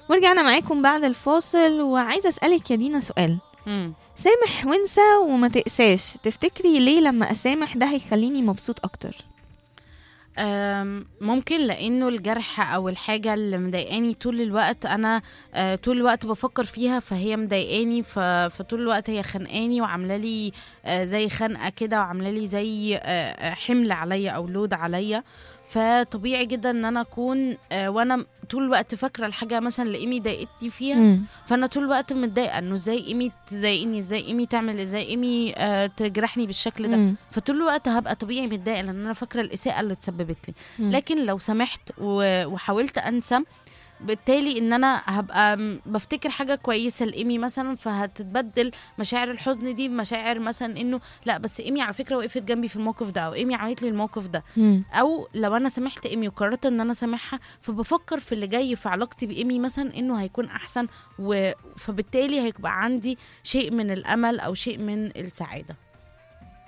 ورجعنا معاكم بعد الفاصل وعايزة أسألك يا دينا سؤال مم. سامح وانسى وما تقساش تفتكري ليه لما أسامح ده هيخليني مبسوط أكتر أم، ممكن لانه الجرح او الحاجه اللي مضايقاني طول الوقت انا آه، طول الوقت بفكر فيها فهي مضايقاني ف- فطول الوقت هي خانقاني وعامله لي آه، زي خنقه كده وعامله لي زي آه، آه، حمل عليا او لود عليا فطبيعي جدا ان انا اكون آه، وانا طول الوقت فاكره الحاجه مثلا اللي ايمي ضايقتني فيها مم. فانا طول الوقت متضايقه انه ازاي ايمي تضايقني ازاي ايمي تعمل ازاي ايمي آه، تجرحني بالشكل ده مم. فطول الوقت هبقى طبيعي متضايقه لان انا فاكره الاساءه اللي اتسببت لي مم. لكن لو سمحت و- وحاولت انسى بالتالي ان انا هبقى م- بفتكر حاجه كويسه لايمي مثلا فهتتبدل مشاعر الحزن دي بمشاعر مثلا انه لا بس ايمي على فكره وقفت جنبي في الموقف ده او ايمي عملت لي الموقف ده مم. او لو انا سامحت ايمي وقررت ان انا سامحها فبفكر في اللي جاي في علاقتي بايمي مثلا انه هيكون احسن و... فبالتالي هيبقى عندي شيء من الامل او شيء من السعاده